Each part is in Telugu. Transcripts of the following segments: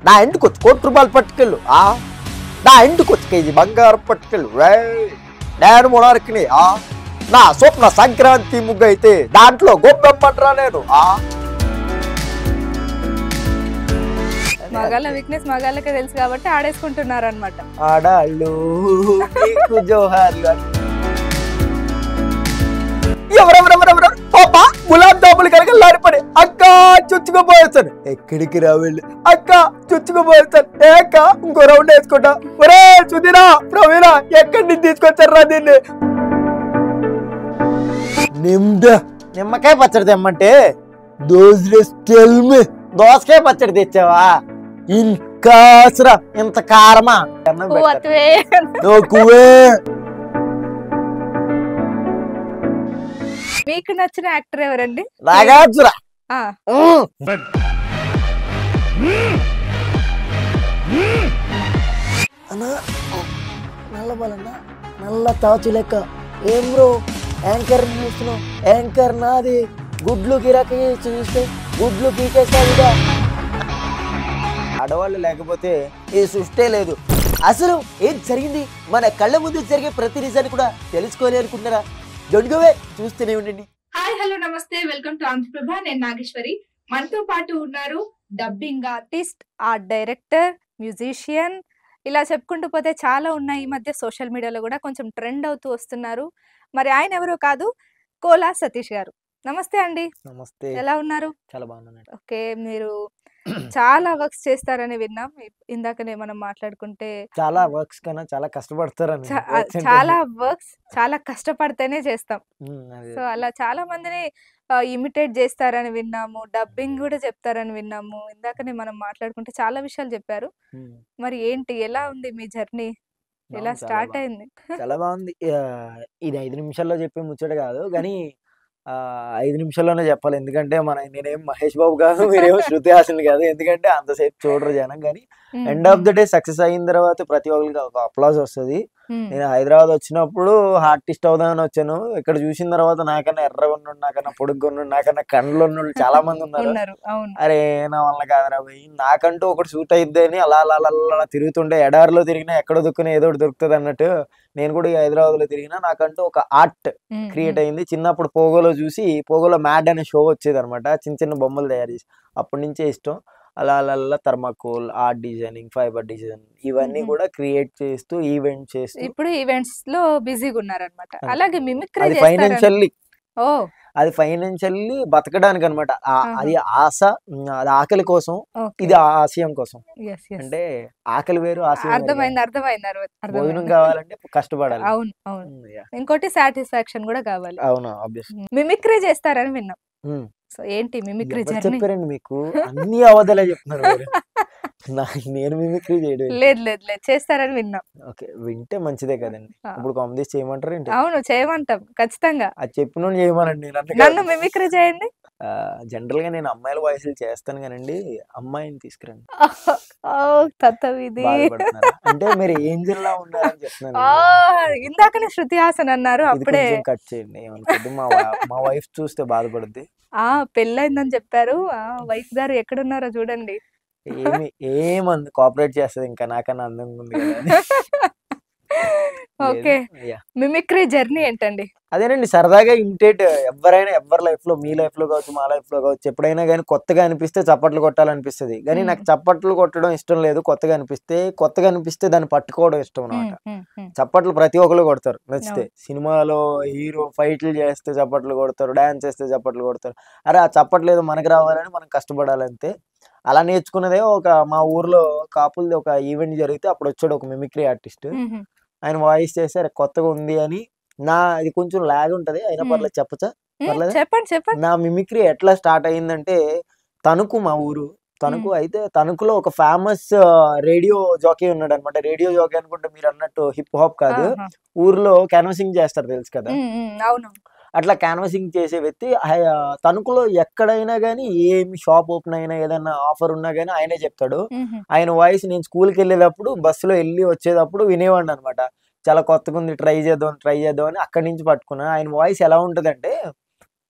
నా ఇంటికి వచ్చి కోటి రూపాయలు పట్టుకెళ్ళు ఆ నా ఇంటికి వచ్చి కేజీ బంగారం పట్టుకెళ్ళు రేయ్. నేను మునార్కిని ఆ నా స్వప్న సంక్రాంతి ముగ్గు అయితే దాంట్లో గొప్పెమ్మంటరా నేను ఆ మగాళ్ళ వీక్నెస్ మగాళ్ళకే తెలుసు కాబట్టి ఆడేసుకుంటున్నారు అనమాట ఆడాళ్ళు మీకు జోహార్లు అని. ఎవరెవరెవరెవరెవరు పాప గులాబ్ జాములు కలగలాడిపడి అక్క చుచ్చుకుపోయేస్తాను ఎక్కడికి రా వెళ్ళి అక్క చుచ్చుకుపోయేస్తాను ఏ అక్క ఇంకో రౌండ్ వేసుకుంటా ఒరే సుధీరా ప్రవీణ ఎక్కడి నుంచి తీసుకొచ్చారా దీన్ని నిమ్ద నిమ్మకాయ పచ్చడి తెమ్మంటే దోస్ టెల్ మీ దోసకాయ పచ్చడి తెచ్చావా ఇంకా అసలు ఇంత కారమా అన్నం పెడతారు. నోకువే మీకు నచ్చిన యాక్టర్ ఎవరండి నాగార్జున ఆ, అన్నా నల్ల బలన్నా నల్ల తాచు లెక్క ఏం బ్రో యాంకర్ చూస్తున్నావు యాంకర్ నాది గుడ్లు గిరాకీ చూస్తే గుడ్లు పీకేస్తావుగా ఆడవాళ్ళు లేకపోతే ఈ సృష్టే లేదు అసలు ఏం జరిగింది మన కళ్ళ ముందు జరిగే ప్రతి నిజాన్ని కూడా తెలుసుకోవాలి అనుకుంటున్నారా దొంగవే చూస్తూనే ఉండండి హాయ్ హలో నమస్తే వెల్కమ్ టు ఆంధ్రప్రభ నేను నాగేశ్వరి మనతో పాటు ఉన్నారు dubbing artist art director musician ఇలా చెప్పుకుంటూ పోతే చాలా ఉన్నాయి ఈ మధ్య సోషల్ మీడియాలో కూడా కొంచెం ట్రెండ్ అవుతూ వస్తున్నారు మరి ఆయన ఎవరో కాదు కోలా సతీష్ గారు నమస్తే అండి నమస్తే ఎలా ఉన్నారు చాలా బాగున్నాను ఓకే మీరు చాలా వర్క్స్ చేస్తారని విన్నాం ఇప్- ఇందాకనే మనం మాట్లాడుకుంటే చాలా వర్క్స్ కన్నా చాలా కష్టపడతారని చా- works అంటే. చాలా వర్క్స్ చాలా కష్టపడితేనే చేస్తాం ఉమ్, అదే. సో అలా చాలా మందిని ఇమిటేట్ చేస్తారని విన్నాము డబ్బింగ్ కూడా చెప్తారని విన్నాము ఇందాకనే మనం మాట్లాడుకుంటే చాలా విషయాలు చెప్పారు ఉమ్. మరి ఏంటి ఎలా ఉంది మీ జర్నీ ఎలా అవును, చాలా స్టార్ట్ బాగుంది. అయింది చాలా బాగుంది ఆ, ఇది ఐదు నిమిషాల్లో చెప్పే ముచ్చట కాదు కానీ ఆ, ఐదు నిమిషాల్లోనే చెప్పాలి ఎందుకంటే మన నేనేం మహేష్ బాబు కాదు మీరేమో శృతి హాసన్ కాదు ఎందుకంటే అంతసేపు చూడరు జనం కానీ um, end of the day success అయిన తర్వాత ప్రతి ఒక్కరికి ఒక అప్లాజ్ వస్తుంది ఉమ్, నేను హైదరాబాద్ వచ్చినప్పుడు ఆర్టిస్ట్ అవుదామని వచ్చాను ఇక్కడ చూసిన తర్వాత నాకన్నా ఎర్రగా ఉన్నాడు నాకన్నా పొడుగ్గా ఉన్నాడు నాకన్నా కండ్లు ఉన్నాడు చాలా మంది ఉన్నారు ఉన్నారు అవును అరే నా వల్ల కాదురా భయ్ నాకంటూ ఒకటి సూట్ అయిద్ది అని అలా అలా అలా అలా తిరుగుతుంటే ఎడారిలో తిరిగినా ఎక్కడ దొక్కున ఏదో ఒకటి దొరుకుతుంది అన్నట్టు నేను కూడా ఈ హైదరాబాద్ లో తిరిగినా నాకంటూ ఒక ఆర్ట్ ఉమ్, క్రియేట్ ఉమ్, అయింది చిన్నప్పుడు పోగోలో చూసి పోగోలో మ్యాడ్ అనే షో వచ్చేది అనమాట చిన్న చిన్న బొమ్మలు తయారు చేసి అప్పటి నుంచే ఇష్టం అలా అలా అలా thermocol art designing fibre design ఇవన్నీ మ్మ్. కూడా క్రియేట్ చేస్తూ ఈవెంట్ చేస్తూ ఇప్పుడు ఈవెంట్స్ లో బిజీగా ఉన్నారన్నమాట అంతే. అలాగే మిమిక్రీ అది చేస్తారని ఫైనాన్షియల్లీ ఓ అది ఫైనాన్షియల్లీ బతకడానికి అనమాట ఆహా. అది ఆశ ఉమ్, అది ఆకలి కోసం ఓకే ఇది ఆశయం కోసం ఎస్ ఎస్ అంటే ఆకలి వేరు ఆశయం వేరు అర్థమైంది అర్థమైంది అర్థ- భోజనం అర్థమైంది కావాలంటే కష్టపడాలి అవును అవును ఉమ్, yeah. ఇంకోటి సాటిస్ఫాక్షన్ కూడా కావాలి అవును ఆబ్వియస్ మిమిక్రీ చేస్తారని విన్నాం సో ఏంటి మిమిక్రీ జర్నీ చెప్పారండి మీకు అన్ని అవధలే చెప్తున్నారు మీరు. నా- నేను మిమిక్రీ చేయడం లేదు లేదు లేదు చేస్తారని విన్నాం ఓకే వింటే మంచిదే కదండి ఆ. ఇప్పుడు కాంపిటీస్ చేయమంటారు ఏంటి అవును చేయమంటాం ఖచ్చితంగా అది చెప్పిన చేయమనండి నన్ను నన్ను మిమిక్రీ చేయండి జనరల్ గా నేను అమ్మాయిల వాయిస్లు చేస్తాను కానండి అమ్మాయిని తీసుకురండి ఓ తత్తవిది బాధపడుతున్నారా? అంటే మీరు ఏం జిల్లా ఉన్నారని చెప్తున్నాను ఆ, ఇందాకనే శృతి హాసన్ అన్నారు ఇది అప్పుడే కొంచెం కట్ చేయండి ఏమనుకోద్దు మా వా- మా వైఫ్ చూస్తే బాధపడుద్ది ఆ పెళ్ళైందని చెప్పారు ఆ వైఫ్ గారు ఎక్కడున్నారో చూడండి ఏమి ఏమంది కోఆపరేట్ చేస్తుంది ఇంకా నాకన్నా అందంగా ఉంది కదా అని. ఓకే లేదు. Yeah. మిమిక్రీ జర్నీ ఏంటండి అదేనండి సరదాగా ఇమిటేట్ ఎవరైనా ఎవరి లైఫ్ లో మీ లైఫ్ లో కావచ్చు మా లైఫ్ లో కావచ్చు ఎప్పుడైనా కానీ కొత్తగా అనిపిస్తే చప్పట్లు కొట్టాలనిపిస్తుంది కానీ నాకు మ్మ్. చప్పట్లు కొట్టడం ఇష్టం లేదు కొత్తగా అనిపిస్తే కొత్తగా అనిపిస్తే దాన్ని పట్టుకోవడం ఇష్టం అనమాట ఉమ్, ఉమ్, ఉమ్. చప్పట్లు ప్రతి ఒక్కరు కొడతారు నచ్చితే అవును. సినిమాలో హీరో ఫైట్లు చేస్తే చప్పట్లు కొడతారు డాన్స్ చేస్తే చప్పట్లు కొడతారు అరే ఆ చప్పట్లు ఏదో మనకు రావాలని మనం కష్టపడాలంతే అలా నేర్చుకున్నదే ఒక మా ఊర్లో కాపులది ఒక ఈవెంట్ జరిగితే అప్పుడు వచ్చాడు ఒక మిమిక్రీ ఆర్టిస్ట్ ఉమ్, ఉమ్. ఆయన వాయిస్ చేస్తే కొత్తగా ఉంది అని నా ఇది కొంచెం లాగ్ ఉంటది అయినా మ్మ్. పర్లేదు చెప్పచ్చా ఉమ్, పర్లేదా? చెప్పండి చెప్పండి నా మిమిక్రీ ఎట్లా స్టార్ట్ అయిందంటే తణుకు మా ఊరు తణుకు అయితే తణుకులో ఒక ఫేమస్ రేడియో జాకీ ఉన్నాడు అనమాట రేడియో జాకీ అనుకుంటే మీరు అన్నట్టు హిప్ హాప్ కాదు ఆహా. ఊర్లో క్యాన్వసింగ్ చేస్తారు తెలుసు కదా ఉమ్, ఉమ్, అవును అట్లా క్యాన్వసింగ్ చేసే వ్యక్తి హై- తణుకులో ఎక్కడైనా కానీ ఏమి షాప్ ఓపెన్ అయినా ఏదైనా ఆఫర్ ఉన్నా కానీ ఆయనే చెప్తాడు ఉమ్, ఉమ్. ఆయన వాయిస్ నేను స్కూల్కి వెళ్ళేటప్పుడు బస్సులో వెళ్ళి వచ్చేటప్పుడు వినేవాడిని అనమాట చాలా కొత్తగా ఉంది ట్రై చేద్దాం ట్రై చేద్దాం అని అక్కడి నుంచి పట్టుకున్నా ఆయన వాయిస్ ఎలా ఉంటుందంటే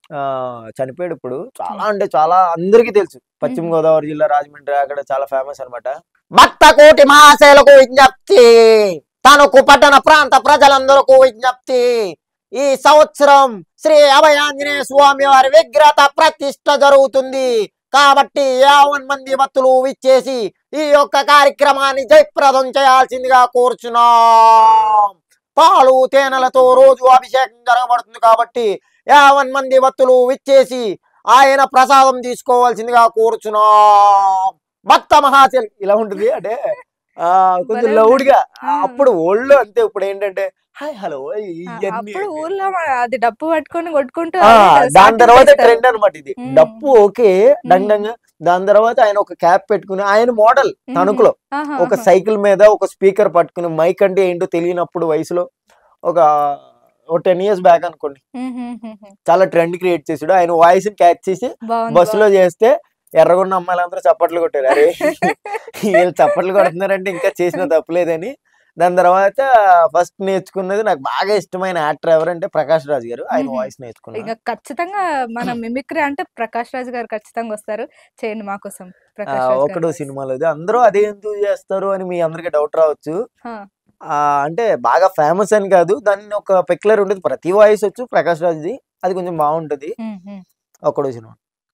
ఆ చనిపోయాడు ఇప్పుడు చాలా అంటే చాలా అందరికీ తెలుసు పశ్చిమ మ్మ్. గోదావరి జిల్లా రాజమండ్రి అక్కడ చాలా ఫేమస్ అన్నమాట భక్త కోటి మహాశయులకు విజ్ఞప్తి తనకు పట్టణ ప్రాంత ప్రజలందరకు విజ్ఞప్తి ఈ సంవత్సరం శ్రీ అభయాంజనేయ స్వామి వారి విగ్రహ ప్రతిష్ట జరుగుతుంది కాబట్టి యావన్ మంది భక్తులు విచ్చేసి ఈ యొక్క కార్యక్రమాన్ని జయప్రదం చేయాల్సిందిగా కోరుచున్నాం పాలు తేనెలతో రోజు అభిషేకం జరగబడుతుంది కాబట్టి యావన్ మంది భక్తులు విచ్చేసి ఆయన ప్రసాదం తీసుకోవాల్సిందిగా కోరుచున్నాం భక్త మహాశయులు ఇలా ఉంటుంది అంటే ఆ కొంచెం భలే లౌడ్ గా ఆ. అప్పుడు ఓల్డ్ అంతే ఇప్పుడు ఏంటంటే హాయ్ హలో ఆ, ఇవన్నీ అప్పుడు ఊర్లో మన- అది డప్పు పట్టుకొని కొట్టుకుంటూ ఆ, అదే దాని starting తర్వాత చేస్తారు. ట్రెండ్ అన్నమాట ఇది మ్మ్. డప్పు ఓకే డంగ్ డంగ్ దాని తర్వాత ఆయన ఒక క్యాప్ పెట్టుకుని ఆయన మోడల్ మ్మ్. తణుకులో ఆహా, ఒక ఆహా. సైకిల్ మీద ఒక స్పీకర్ పట్టుకుని మైక్ అంటే ఏంటో తెలియనప్పుడు వయసులో ఒక ఒక టెన్ ఇయర్స్ బ్యాక్ అనుకోండి మ్మ్, మ్మ్, మ్మ్, మ్మ్. చాలా ట్రెండ్ క్రియేట్ చేసాడు ఆయన వాయిస్ క్యాచ్ చేసి బాగుంది బస్సులో చేస్తే ఎర్రగొండ అమ్మాయిలందరూ చప్పట్లు కొట్టారు అరే వీళ్ళు చప్పట్లు కొడుతున్నారంటే ఇంకా చేసిన తప్పులేదని దాని తర్వాత ఫస్ట్ నేర్చుకున్నది నాకు బాగా ఇష్టమైన యాక్టర్ ఎవరంటే ప్రకాష్ రాజ్ గారు ఆయన మ్మ్. వాయిస్ బాగుంది. నేర్చుకున్నాను ఇంకా ఖచ్చితంగా మన మిమిక్రీ అంటే ప్రకాష్ రాజ్ గారు ఖచ్చితంగా వస్తారు చేయండి మా కోసం ఆ, ప్రకాష్ రాజ్ గారి ఒకడు voice. సినిమాలో ఇది. అందరూ అదే ఎందుకు చేస్తారు అని మీ అందరికి డౌట్ రావచ్చు హా. ఆ అంటే బాగా ఫేమస్ అని కాదు దాన్ని ఒక పెక్యులర్ ఉంటుంది ప్రతి వాయిస్ వచ్చు ప్రకాష్ రాజ్ది అది కొంచెం బాగుంటది మ్మ్, మ్మ్. ఒకడు సినిమా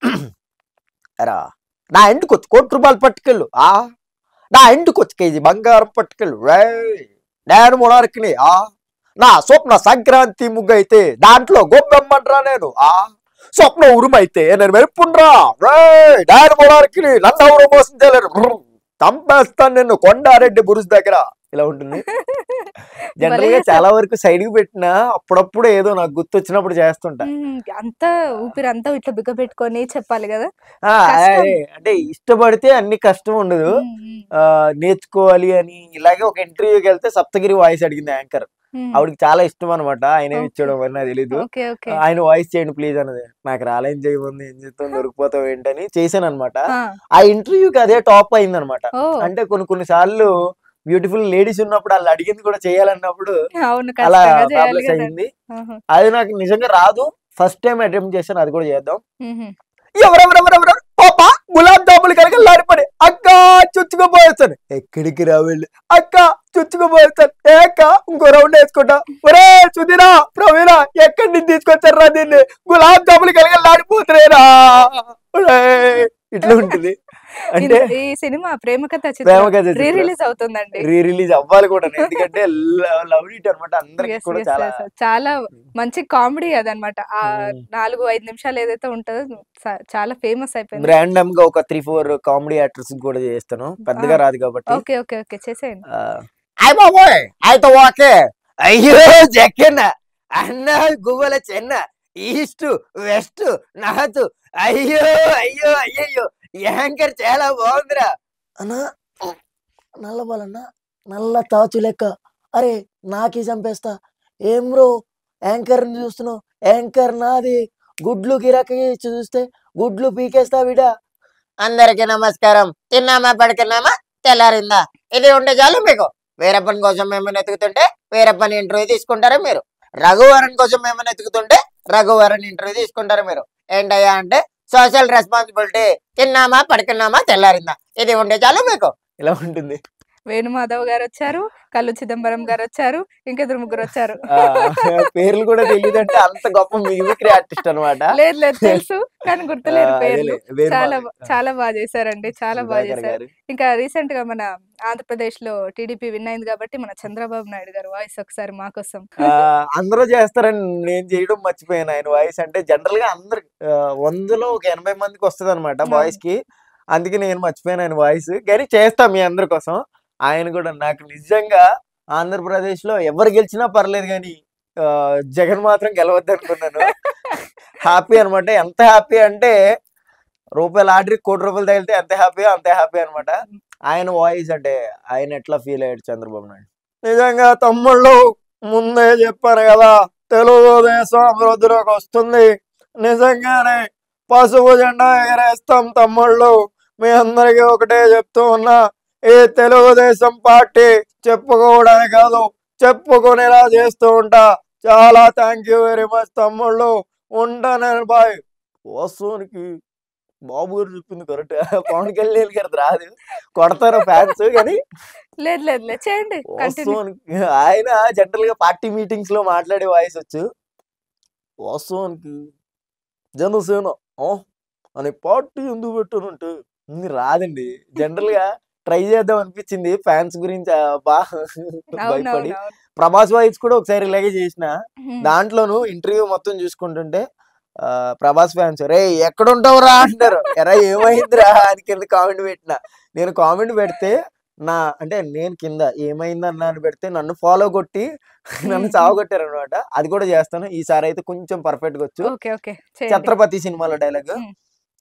రా నా ఇంటికి వచ్చి కోటి రూపాయలు పట్టుకెళ్ళు ఆ నా ఇంటికి వచ్చి కేజీ బంగారం పట్టుకెళ్ళు రేయ్ నేను మొనార్కిని ఆ నా స్వప్న సంక్రాంతి ముగ్గు అయితే దాంట్లో గొప్పమ్మంట్రా నేను ఆ స్వప్న ఉరుమైతే నేను మెరుపుండ్రా రేయ్ నేను మొనార్కిని నన్ను ఎవరు మోసం చేయలేరు బ్రర్. చంపేస్తాను నిన్ను కొండారెడ్డి బురుజ్ దగ్గర ఇలా ఉంటుంది జనరల్ భలే గా చేశారు. చాలా వరకు సైడ్ కి పెట్టినా అప్పుడప్పుడు ఏదో నాకు గుర్తొచ్చినప్పుడు చేస్తుంటా మ్మ్. అంతా ఊపిరి అంతా ఇట్లా బిగ్గ పెట్టుకొని చెప్పాలి కదా ఆ, కష్టం. అదే, అంటే ఇష్టపడితే అన్ని కష్టం ఉండదు మ్మ్, మ్మ్. ఆ నేర్చుకోవాలి అని ఇలాగే ఒక ఇంటర్వ్యూకి వెళ్తే సప్తగిరి వాయిస్ అడిగింది యాంకర్ మ్మ్. ఆవిడకి చాలా ఇష్టం అనమాట ఆయన Okay. ఇచ్చాడు మరి నాకు తెలీదు ఓకే ఓకే ఆయన వాయిస్ చేయండి ప్లీజ్ అన్నది నాకు రాలేం చేయమంది ఏం చేస్తాం దొరికిపోతావు ఏంటని చేశాను అనమాట ఆ. ఆ ఇంటర్వ్యూకి అదే టాప్ అయింది అనమాట ఓ అంటే కొన్ని కొన్ని సార్లు బ్యూటిఫుల్ లేడీస్ ఉన్నప్పుడు వాళ్ళు అడిగింది కూడా చేయాలన్నప్పుడు అవును అలా ఖచ్చితంగా చేయాలి ప్రాబ్లమ్స్ కదా అయింది అది నాకు నిజంగా రాదు ఫస్ట్ టైం అటెంప్ట్ చేశాను అది కూడా చేద్దాం మ్మ్. ఎవరెవరెవరెవరెవరు పాప గులాబ్ జాములు కలగలాడిపడి అక్క చుచ్చుకుపోయేస్తాను ఎక్కడికి రా వెళ్ళి అక్క చుచ్చుకుపోయేస్తాను ఏ అక్క ఇంకో రౌండ్ వేసుకుంటా ఒరే సుధీరా ప్రవీణ ఎక్కడి నుంచి తీసుకొచ్చారా దీన్ని గులాబ్ జాములు కలగలాడిపోతున్నారా ఒరేయ్, ఇట్లా ఉంటుంది అంటే ఈ- ఈ సినిమా ప్రేమ కథ ప్రేమ చిత్రం కథ రీ చిత్రం. రిలీజ్ అవుతుందండి రీ రిలీజ్ అవ్వాలి కూడా ఎందుకంటే లవ్ ఇట్ అనమాట అందరికి Yes, కూడా yes, చాలా yes. చాలా మంచి కామెడీ అదనమాట ఆ మ్మ్. నాలుగు ఐదు నిమిషాలు ఏదైతే ఉంటుందో చా- చాలా ఫేమస్ అయిపోయింది ర్యాండమ్ గా ఒక త్రీ ఫోర్ కామెడీ యాక్టర్స్ కూడా చేస్తాను పెద్దగా రాదు కాబట్టి ఓకే ఓకే ఓకే చేసేయండి ఆ, అయ్య బాబోయ్ అయితే ఓకే అయ్యో జక్కన్న అన్న Guvvala Chenna east west north అయ్యో అయ్యో అయ్యయ్యో యాంకర్ చాలా బాగుందిరా అన్నా నల్ల బాలన్న నల్ల తాచు లెక్క అరే నాకి చంపేస్తా ఏం బ్రో యాంకర్ చూస్తున్నావు యాంకర్ నాది గుడ్లు గిరాకీ చూస్తే గుడ్లు పీకేస్తా విడా అందరికీ నమస్కారం తిన్నామా పడుకున్నామా తెల్లారిందా ఇది ఉండే చాలు మీకు వీరప్పన్ కోసం మేము ఎతుకుతుంటే వీరప్పన్ ఇంటర్వ్యూ తీసుకుంటారా మీరు రఘువరన్ కోసం మేము ఎతుకుతుంటే రఘువరన్ ఇంటర్వ్యూ తీసుకుంటారు మీరు ఏంటయ్యా అంటే సోషల్ రెస్పాన్సిబిలిటీ తిన్నామా పడుకున్నామా తెల్లారిందా ఇది ఉండే చాలు మీకు ఇలా ఉంటుంది వేణుమాధవ్ గారు వచ్చారు కల్లు చిదంబరం గారు వచ్చారు ఇంకెదురు ముగ్గురు వచ్చారు ఆ, పేర్లు కూడా తెలియదు అంటే అంత గొప్ప మిమిక్రీ ఆర్టిస్ట్ అనమాట లేదు లేదు తెలుసు కానీ గుర్తులేరు పేర్లు చాలా బా- చాలా బాగా చేశారండి చాలా బాగా చేశారు ఇంకా రీసెంట్ గా మన ఆంధ్రప్రదేశ్ లో టీడీపీ విన్ అయింది కాబట్టి మన చంద్రబాబు నాయుడు గారు వాయిస్ ఒకసారి మా కోసం అందరూ చేస్తారని నేను చేయడం మర్చిపోయాను ఆయన వాయిస్ అంటే జనరల్ గా అందరు ఆ, వందలో ఒక ఎనభై మందికి వస్తుంది అనమాట అవును. బాయ్స్ కి అందుకే నేను మర్చిపోయాను ఆయన వాయిస్ కానీ చేస్తాం మీ అందరి కోసం ఆయన కూడా నాకు నిజంగా ఆంధ్రప్రదేశ్ లో ఎవరు గెలిచినా పర్లేదు కానీ ఆ, జగన్ మాత్రం గెలవద్దు అనుకున్నాను హ్యాపీ అనమాట ఎంత హ్యాపీ అంటే రూపాయల ఆర్డర్ కోటి రూపాయలు తగిలితే ఎంత హ్యాపీ అంతే హ్యాపీ అన్నమాట ఆయన వాయిస్ అంటే ఆయన ఎట్లా ఫీల్ అయ్యాడు చంద్రబాబు నాయుడు నిజంగా తమ్ముళ్ళు ముందే చెప్పాను కదా తెలుగుదేశం అభివృద్ధిలోకి వస్తుంది నిజంగానే పసుపు జెండా ఎగరేస్తాం తమ్ముళ్ళు మీ అందరికీ ఒకటే చెప్తూ ఉన్నా ఈ తెలుగుదేశం పార్టీ చెప్పుకోవడమే కాదు చెప్పుకునేలా చేస్తూ ఉంటా చాలా థ్యాంక్ యూ వెరీ మచ్ తమ్ముళ్ళు ఉంటాను బాయ్ వాస్తవానికి బాబు గారు చెప్పింది కరెక్ట్ పవన్ కళ్యాణ్ గారు రాదు కొడతారు ఫ్యాన్స్ కానీ లేదు లేదు లేదు చేయండి కంటిన్యూ వాస్తవానికి ఆయన జనరల్ గా పార్టీ మీటింగ్స్ లో మాట్లాడే వాయిస్ వచ్చు వాస్తవానికి జనసేన ఆ, అనే పార్టీ ఎందుకు పెట్టానంటే ఇది రాదండి జనరల్ గా ట్రై చేద్దాం అనిపించింది ఫ్యాన్స్ గురించి ఆ, బా భయపడి ప్రభాస్ వాయిస్ కూడా ఒకసారి ఇలాగే చేసిన దాంట్లోను ఇంటర్వ్యూ మొత్తం చూసుకుంటుంటే ఆ, ప్రభాస్ ఫ్యాన్స్ రే ఎక్కడుంటావురా అంటారు ఎరా ఏమైందిరా అని కింద కామెంట్ పెట్టిన నేను కామెంట్ పెడితే నా అంటే నేను కింద ఏమైందన్నా అని పెడితే నన్ను ఫాలో కొట్టి నన్ను మ్మ్. సావగొట్టారు అనమాట అది కూడా చేస్తాను ఈసారి అయితే కొంచెం పర్ఫెక్ట్ గా వచ్చు ఓకే ఓకే చేయండి ఛత్రపతి సినిమాలో డైలాగ్ మ్మ్.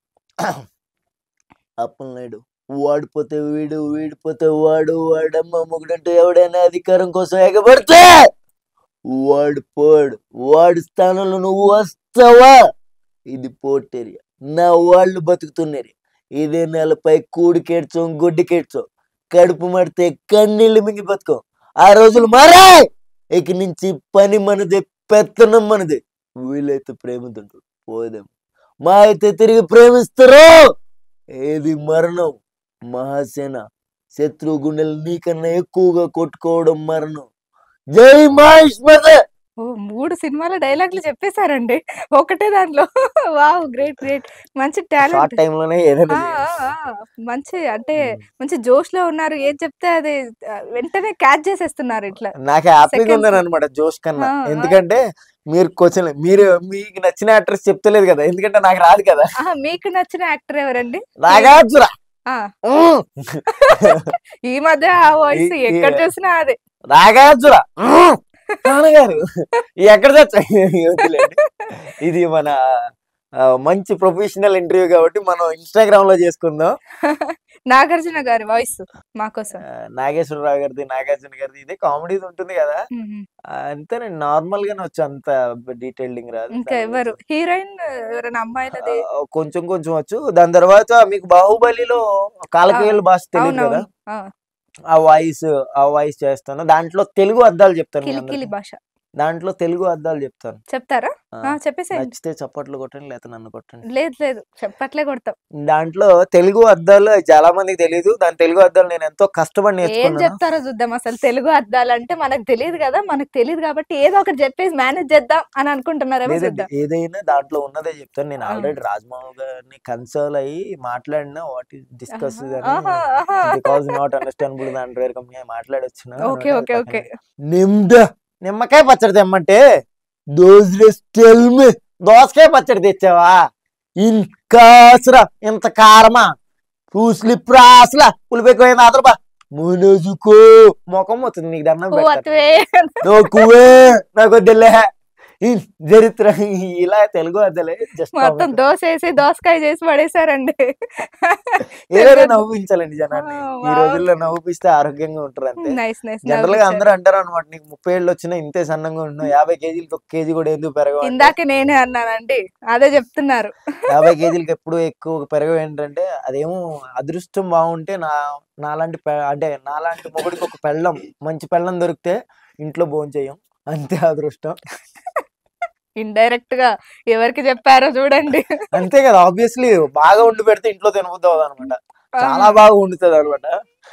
అప్పలనాయుడు వాడిపోతే వీడు వీడిపోతే వాడు వాడమ్మ మొగుడంటే ఎవడైనా అధికారం కోసం ఎగబడితే వాడు పోడు వాడి స్థానంలో నువ్వు వస్తావా ఇది పోటేరియా నా వాళ్ళు బతుకుతున్నారు ఇదే నెలపై కూడికేడ్చం గుడ్డికేడ్చం కడుపు మడితే కన్నీళ్ళు మింగి బతుకం ఆ రోజులు మారాయ్ ఇక నుంచి పని మనదే పెత్తనం మనదే వీలైతే ప్రేమతుంటు పోదేం మా అయితే తిరిగి ప్రేమిస్తారు ఏది మరణం మహాసేన శత్రు గుండెలు నీకన్నా ఎక్కువగా కొట్టుకోవడం మరణం జై మహేష్ మదర్ ఓ మూడు సినిమాల డైలాగులు చెప్పేశారండి ఒకటే దాంట్లో వావ్ గ్రేట్ గ్రేట్ మంచి షార్ట్ టాలెంట్ టైం లోనే ఏదైనా మంచి అంటే చేయొచ్చు. మంచి జోష్ లో ఉన్నారు ఏం చెప్తే అది ఆ, వెంటనే క్యాచ్ చేసేస్తున్నారు ఇట్లా నాకు హ్యాపీగా Seconds. ఉన్నాను అనమాట జోష్ కన్నా ఆ, ఆ. ఎందుకంటే మీరు క్వశ్చన్ మీరు మీకు నచ్చిన యాక్ట్రెస్ చెప్తలేదు కదా ఎందుకంటే నాకు రాదు కదా ఆహా, మీకు నచ్చిన యాక్టర్ ఎవరండి నాగార్జున ఆ, ఉమ్. ఈ మధ్య ఆ వాయిస్ ఈ- ఈ- ఎక్కడ చూసినా అదే నాగార్జున ఉమ్. నాన్నగారు ఎక్కడ తెచ్చా వద్దులేండి. ఇది మన ఆ, మంచి ప్రొఫెషనల్ ఇంటర్వ్యూ కాబట్టి మనం ఇన్స్టాగ్రామ్ లో చేసుకుందాం నాగార్జున గారి వాయిస్ మాకోసం ఆ, నాగేశ్వరరావు గారిది నాగార్జున గారిది ఇదే కామెడీ ఉంటుంది కదా మ్మ్. ఆ, అంతేనండి నార్మల్ గానే వచ్చు అంత డీటెయిలింగ్ రాదు ఇంకా దాని ఎవరు గురించి. హీరోయిన్ ఎవరైనా అమ్మాయిలది ఆ, కొంచెం కొంచెం వచ్చు దాని తర్వాత మీకు బాహుబలిలో కాలకేయుల భాష తెలియదు కదా అవునవును ఆ, ఆ వాయిస్ ఆ వాయిస్ చేస్తాను దాంట్లో తెలుగు అద్దాలు చెప్తాను మీ కిలికిలి అందరికీ. భాష దాంట్లో తెలుగు అద్దాలు చెప్తాను చెప్తారా ఆ, ఆ, చెప్పేసేయండి నచ్చితే చప్పట్లు కొట్టండి లేకపోతే నన్ను కొట్టండి లేదు లేదు చెప్పట్లే కొడతాం దాంట్లో తెలుగు అద్దాలు చాలా మందికి తెలియదు దాని తెలుగు అద్దాలు నేను ఎంతో కష్టపడి ఏం నేర్చుకున్నాను చెప్తారో చూద్దాం అసలు తెలుగు అర్థాలు అంటే మనకు తెలియదు కదా మనకు తెలియదు కాబట్టి ఏదో ఒకటి చెప్పేసి మేనేజ్ చేద్దాం అని అనుకుంటున్నారేమో లేదండి చూద్దాం ఏదైనా దాంట్లో ఉన్నదే చెప్తాను నేను ఆ. ఆల్రెడీ రాజ్మోహన్ గారిని కన్సర్ల్ అయ్యి మాట్లాడినా వాట్ ఈస్ డిస్కస్ ఆహా, ఆహా. బికాస్ నాట్ అండర్స్టాండబుల్ దాని పేరు కంపెనీ మాట్లాడొచ్చిన ఓకే ఓకే ఓకే నిమ్ద నిమ్మకాయ పచ్చడి తెమ్మంటే దోస్ టెల్ మీ దోసకాయ పచ్చడి తెచ్చావా ఇంకాసరా ఇంత కారమా పూసులు ప్రాసలా పులిపెక్కువైంది అదరబా మునజుకో ముఖం వస్తుంది నీకు దండం ఓ పెడతాను అత్వే నోకువే నాకు వద్దులే ఈ చరిత్ర ఇలా తెలుగు వద్దలే జస్ట్ మొత్తం దోశ వేసి దోసకాయ చేసి పడేశారండి ఏదైనా నవ్వించాలండి జనాన్ని ఆ, ఈ wow. రోజుల్లో నవ్విస్తే ఆరోగ్యంగా ఉంటారు అంతే నైస్ నైస్ జనరల్ గా అందరూ అంటారు అనమాట నీకు ముప్పై ఏళ్ళు వచ్చినా ఇంతే సన్నంగా ఉంటున్నావు యాభై కేజీలకి ఒక కేజీ కూడా ఎందుకు పెరగవు అంటే, ఇందాక నేనే అన్నానండి అదే చెప్తున్నారు యాభై కేజీలకి ఎప్పుడు ఎక్కువ పెరగవు ఏంటంటే అదేమో అదృష్టం బాగుంటే నా నాలాంటి పె- అంటే నాలాంటి మొగుడికి ఒక పెళ్ళం మంచి పెళ్ళం దొరికితే ఇంట్లో భోజనం చేయం అంతే అదృష్టం ఇండైరెక్ట్ గా ఎవరికి చెప్పారో చూడండి అంతే కదా ఆబ్వియస్లీ బాగా వండి పెడితే ఇంట్లో తినబుద్ది అనమాట చాలా బాగా వండుతుంది అనమాట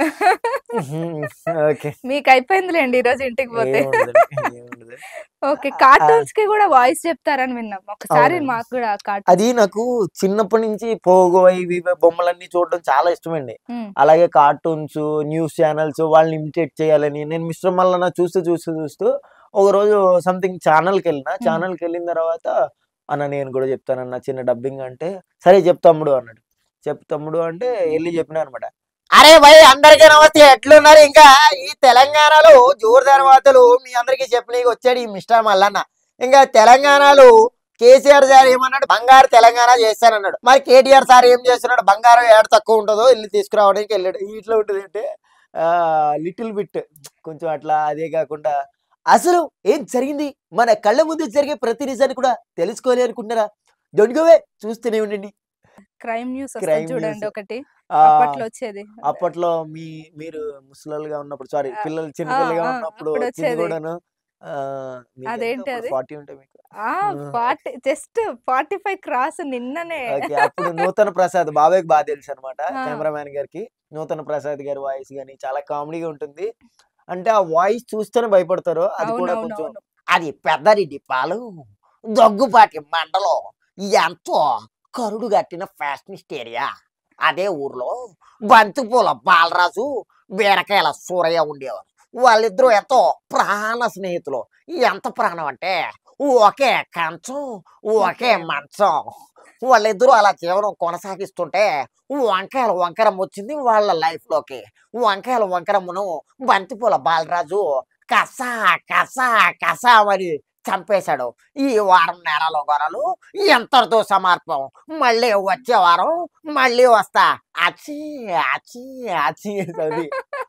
ఓకే మీకు అయిపోయిందిలేండి ఈ రోజు ఇంటికి పోతే ఏముండదు ఓకే కార్టూన్స్ కి కూడా వాయిస్ చెప్తారని విన్నాం ఒకసారి అవునండి. మాకు కూడా కార్టూన్ అది నాకు చిన్నప్పటి నుంచి పోగో ఇవి ఇవి బొమ్మలన్నీ చూడడం చాలా ఇష్టమండి ఉమ్, అలాగే కార్టూన్స్ న్యూస్ ఛానల్స్ వాళ్ళని ఇమిటేట్ చేయాలని నేను మిస్టర్ మల్లన్న చూస్తూ చూస్తూ చూస్తూ ఒక రోజు సంథింగ్ ఛానల్కి వెళ్ళిన ఛానల్కి వెళ్ళిన తర్వాత అన్న నేను కూడా చెప్తానన్న చిన్న డబ్బింగ్ అంటే సరే చెప్తాముడు అన్నాడు చెప్తాముడు అంటే వెళ్ళి చెప్పిన అనమాట అరే భయ్ అందరికీ నమస్తే ఎట్లున్నారు ఇంకా ఈ తెలంగాణలో జోరుదార్ వార్తలు మీ అందరికీ చెప్పనీకి వచ్చాడు ఈ మిస్టర్ మల్లన్న ఇంకా తెలంగాణలో కేసీఆర్ సార్ ఏమన్నాడు బంగారు తెలంగాణ చేస్తానన్నాడు మరి కేటీఆర్ సార్ ఏం చేస్తున్నాడు బంగారం ఏడ తక్కువ ఉంటుందో ఇల్లు తీసుకురావడానికి వెళ్ళాడు ఇట్లా ఉంటుంది అంటే లిటిల్ బిట్ కొంచెం అట్లా అదే కాకుండా అసలు ఏం జరిగింది మన కళ్ళ ముందు జరిగే ప్రతి నిజాన్ని కూడా తెలుసుకోవాలి అనుకుంటున్నారా దొంగవే చూస్తూనే ఉండండి క్రైమ్ న్యూస్ Crime వస్తుంది చూడండి news. ఒకటి ఆ, అప్పట్లో వచ్చేది అప్పట్లో మీ మీరు ముసలోళ్ళుగా ఉన్నప్పుడు సారీ ఆ, పిల్లలు చిన్న ఆ, పిల్లలుగా ఆ, ఉన్నప్పుడు అప్పుడు వచ్చింది వచ్చేది. కూడాను అదేంటి అది? ఫార్టీ ఉంటాయి మీకు ఆ forty just forty five cross నిన్ననే ఓకే అప్పుడు నూతన ప్రసాద్ బాబాయ్కి బాగా తెలుసు అనమాట ఆ. కెమెరామ్యాన్ గారికి నూతన ప్రసాద్ గారి వాయిస్ గాని చాలా కామెడీగా ఉంటుంది అంటే ఆ వాయిస్ చూస్తేనే భయపడతారు అది కూడా కొంచెం అవునవునవును అది పెద్దరెడ్డి పాలు దగ్గుపాటి మండలం ఎంతో కరుడు కట్టిన ఫ్యాషనిస్ట్ ఏరియా అదే ఊర్లో బంతిపూల బాలరాజు బీరకాయల సూరయ్య ఉండేవారు వాళ్ళిద్దరూ ఎంతో ప్రాణ స్నేహితులు ఎంత ప్రాణం అంటే ఒకే కంచం ఒకే మంచం వాళ్ళిద్దరూ అలా జీవనం కొనసాగిస్తుంటే వంకాయల వంకరం వచ్చింది వాళ్ళ లైఫ్ లోకి వంకాయల వంకరమును బంతిపూల బాలరాజు కసా కసా కసా మరి చంపేశాడు ఈ వారం నేరాలో గొర్రెలు ఎంతటితో సమర్పం మళ్ళీ వచ్చే వారం మళ్ళీ వస్తా అచి అచి అచి అది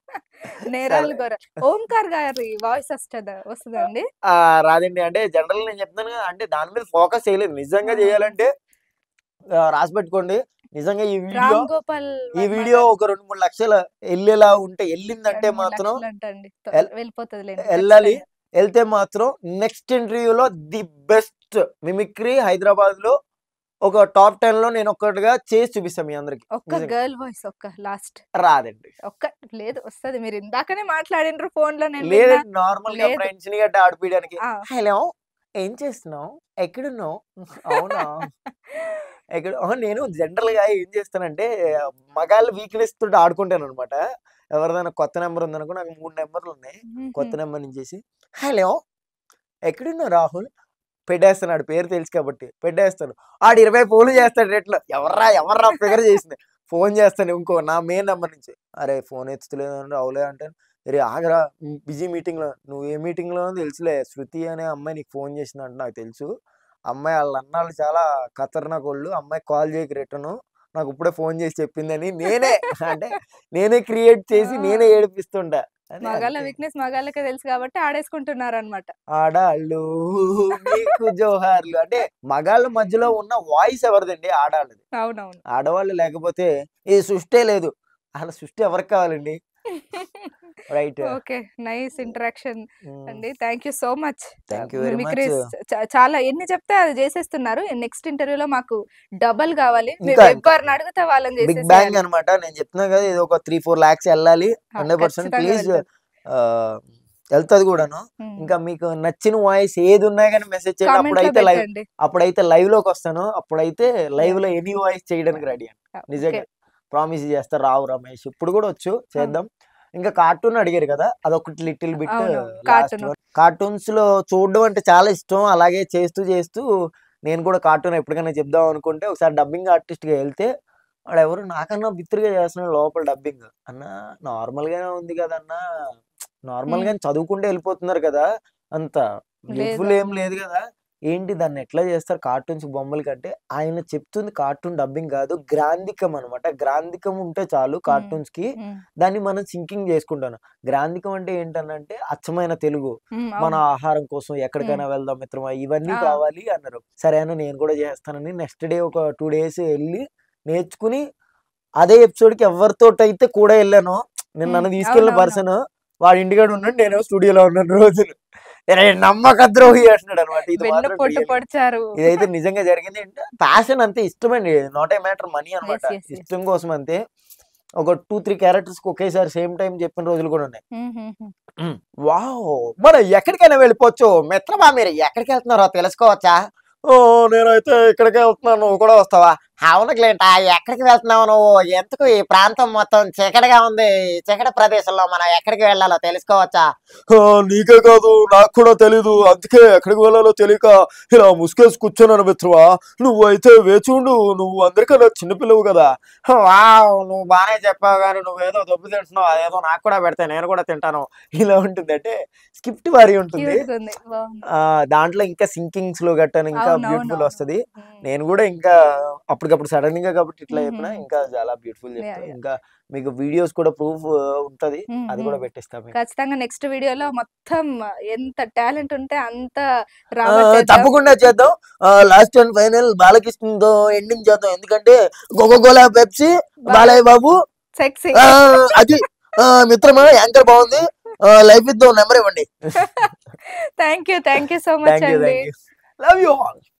నేరాలు గొర్రె ఓంకార్ గారి వాయిస్ వస్తుందా వస్తుందండి ఆ, రాదండి అంటే జనరల్ నేను చెప్తాను కదా, అంటే దాని మీద ఫోకస్ చేయలేదు నిజంగా చేయాలంటే ఆ, రాసి పెట్టుకోండి నిజంగా ఈ వీడియో రామ్ గోపాల్ ఈ వర్మ వీడియో గారు ఒక రెండు మూడు లక్షలు వెళ్ళేలా ఉంటే వెళ్ళిందంటే రెండు మూడు మాత్రం లక్షలు అంటండి తో- ఎల్- వెళ్ళిపోతుంది వెళ్ళాలి వెళ్తే మాత్రం నెక్స్ట్ ఇంటర్వ్యూలో ది బెస్ట్ మిమిక్రీ హైదరాబాద్ లో ఒక టాప్ టెన్ లో నేను ఒక్కటిగా చేసి చూపిస్తాను మీ అందరికి ఒక్క నిజంగా. గర్ల్ వాయిస్ ఒక్క లాస్ట్ రాదండి ఒక్క లేదు వస్తది మీరు ఇందాకనే మాట్లాడినరు ఫోన్ లో నేను లేదు విన్నా. నార్మల్ గా లేదు. ఫ్రెండ్స్ ని గట్రా ఆడిపించడానికి ఆ, హలో ఏం చేస్తున్నావు ఎక్కడున్నావు అవునా ఎక్కడ ఆహా, నేను జనరల్ గా ఏం చేస్తానంటే మగాళ్ళ వీక్నెస్ తోటి ఆడుకుంటాను అనమాట ఎవరిదైనా కొత్త నెంబర్ ఉందనుకో నాకు మూడు నెంబర్లు ఉన్నాయి కొత్త నెంబర్ నుంచి చేసి హలో ఎక్కడున్నావు రాహుల్ పెట్టేస్తాను ఆడి పేరు తెలుసు కాబట్టి పెట్టేస్తాను ఆడు ఇరవై ఫోన్లు చేస్తాడు రేట్లో ఎవర్రా ఎవర్రా ఫిగర్ చేసింది ఫోన్ చేస్తాను ఇంకో నా మెయిన్ నెంబర్ నుంచి అరే ఫోన్ ఎత్తుతలేదు అని రావులే అంటే రే ఆగరా బిజీ మీటింగ్ లో నువ్వు ఏ మీటింగ్ లో తెలుసులే శృతి అనే అమ్మాయి నీకు ఫోన్ చేసిందంటే నాకు తెలుసు అమ్మాయి వాళ్ళ అన్నాళ్ళు చాలా ఖతర్నాక్ వాళ్ళు అమ్మాయి కాల్ చేయక రిటర్న్ నాకు ఇప్పుడే ఫోన్ చేసి చెప్పిందని నేనే అంటే నేనే క్రియేట్ చేసి ఆ. నేనే ఏడిపిస్తుంటా అని మగాళ్ళ అంతే. వీక్నెస్ మగాళ్ళకే తెలుసు కాబట్టి ఆడేసుకుంటున్నారు అనమాట ఆడాళ్ళు మీకు జోహార్లు అంటే మగాళ్ళ మధ్యలో ఉన్న వాయిస్ ఎవరిదండి ఆడాళ్ళది అవునవును ఆడవాళ్ళు లేకపోతే ఈ సృష్టే లేదు అసలు సృష్టి ఎవరికి కావాలండి రైట్ ఓకే నైస్ ఇంటరాక్షన్ అండి thank you so much Thank you very much. చాలా ఎన్ని చెప్తే అది చేసేస్తున్నారు నెక్స్ట్ ఇంటర్వ్యూలో మాకు డబల్ కావాలి మీరు ఇంకా- ఎవరిని అడిగితే వాళ్ళని బిగ్ చేసేసేయాలి. బ్యాంగ్ అన్నమాట నేను చెప్తున్నా కదా ఇది ఒక త్రీ ఫోర్ లాక్స్ వెళ్ళాలి ఆ, హండ్రెడ్ పర్సెంట్ ఖచ్చితంగా ప్లీజ్ వెళ్తుంది. వెళ్తుంది కూడాను ఉమ్. ఇంకా మీకు నచ్చిన వాయిస్ ఏది ఉన్నా కానీ మెసేజ్ చేయండి Comment లో అప్పుడైతే లైవ్ పెట్టండి. అప్పుడైతే లైవ్ లోకి వస్తాను అప్పుడైతే లైవ్ లో ఎనీ వాయిస్ చేయడానికి రెడీ ఓకే. నిజంగా ప్రామిస్ చేస్తా రావు రమేష్ ఇప్పుడు కూడా వచ్చు చేద్దాం ఇంకా కార్టూన్ అడిగారు కదా అదొకటి లిటిల్ బిట్ అవునవును, లాస్ట్ cartoon. కార్టూన్స్ లో చూడడం అంటే చాలా ఇష్టం అలాగే చేస్తూ చేస్తూ నేను కూడా కార్టూన్ ఎప్పటికైనా చెప్దాం అనుకుంటే ఒకసారి డబ్బింగ్ ఆర్టిస్ట్ గా వెళ్తే వాడు ఎవరు నాకన్నా బిత్తురుగా చేస్తున్నాడు లోపల డబ్బింగ్ అన్న నార్మల్ గానే ఉంది కదన్నా నార్మల్ గానే చదువుకుంటే వెళ్ళిపోతున్నారు కదా అంత బ్యూటిఫుల్ ఏం లేదు కదా ఏంటి దాన్ని ఎట్లా చేస్తారు కార్టూన్స్ బొమ్మలు కంటే ఆయన చెప్తుంది కార్టూన్ డబ్బింగ్ కాదు గ్రాంధికం అనమాట గ్రాంధికం ఉంటే చాలు కార్టూన్స్ కి ఉమ్, దాన్ని మనం సింకింగ్ చేసుకుంటాను గ్రాంధికం అంటే ఏంటనంటే అచ్చమైన తెలుగు ఉమ్, మన అవును. ఆహారం కోసం ఎక్కడికైనా వెళ్దాం మిత్రమా ఇవన్నీ ఆ. కావాలి అన్నారు సరే అని నేను కూడా చేస్తానని నెక్స్ట్ డే ఒక టూ డేస్ వెళ్ళి నేర్చుకుని అదే ఎపిసోడ్ కి ఎవరితోటైతే కూడా వెళ్ళాను నేను నన్ను ఉమ్, తీసుకెళ్ళిన అవునవును. పర్సన్ వాడు ఇంటికాడ ఉన్నాడు నేను స్టూడియోలో ఉన్నాను రోజులు "అరే, నమ్మక ద్రోహి అంటున్నాడు అనమాట ఇది వెన్ను మాత్రం పొట్టు real. పొడిచారు ఇదైతే నిజంగా జరిగింది అంటే ప్యాషన్ అంతే ఇష్టమండి నాట్ ఏ మ్యాటర్ మనీ అనమాట yes, yes. ఇష్టం కోసం అంతే ఒక టూ త్రీ క్యారెక్టర్స్ ఒకేసారి సేమ్ టైం చెప్పిన రోజులు కూడా ఉన్నాయి ఉమ్, ఉమ్, ఉమ్. వావ్ మనం ఎక్కడికైనా వెళ్ళిపోవచ్చు మిత్రమా మీరు ఎక్కడికి వెళ్తున్నారో తెలుసుకోవచ్చా ఓ నేనైతే ఇక్కడికే వెళ్తున్నాను నువ్వు కూడా వస్తావా అవును గ్లేంట ఎక్కడికి వెళ్తున్నావు నువ్వు ఎందుకు ఈ ప్రాంతం మొత్తం చీకటిగా ఉంది ఈ చీకటి ప్రదేశంలో మనం ఎక్కడికి వెళ్ళాలో తెలుసుకోవచ్చా ఆ, నీకే కాదు నాకు కూడా తెలీదు అందుకే ఎక్కడికి వెళ్ళాలో తెలియక ఇలా ముసుకేసి కూర్చున్నాను మిత్రమా నువ్వు అయితే వేచి ఉండు నువ్వు అందరికన్నా చిన్నపిల్లవు కదా వావ్ నువ్వు బాగానే చెప్పావు కానీ నువ్వేదో దొబ్బు తింటున్నావు అదేదో నాకు కూడా పెడితే నేను కూడా తింటాను ఇలా ఉంటుంది అంటే స్క్రిప్ట్ వారి ఉంటుంది Cute గా ఉంది. బాగుంది. ఆ దాంట్లో ఇంకా సింకింగ్స్ లో గట్టాను ఇంకా అవును, బ్యూటిఫుల్ అవును, వస్తది ఉమ్. నేను కూడా ఇంకా అప్పటికప్పుడు సడన్ గా కాబట్టి ఇట్లా చెప్పినా మ్మ్. ఇంకా చాలా బ్యూటిఫుల్ Yeah, చెప్తా yeah. ఇంకా మీకు వీడియోస్ కూడా ప్రూఫ్ ఉంటది ఉమ్, అది కూడా ఉమ్. పెట్టిస్తాం మీకు. ఖచ్చితంగా నెక్స్ట్ వీడియోలో మొత్తం ఎంత టాలెంట్ ఉంటే అంత ఆ, రాబట్టేద్దాం. తప్పకుండా చేద్దాం లాస్ట్ అండ్ ఫైనల్ బాలకృష్ణతో ఎండింగ్ చేద్దాం ఎందుకంటే గోలా పెప్సీ బాలయ్య బాబు సెక్సీ ఆ, అది ఆ, మిత్రమా యాంకర్ బాగుంది లైఫ్ ఇద్దాం నెంబర్ ఇవ్వండి thank you thank you so much thank you అండి thank you love you all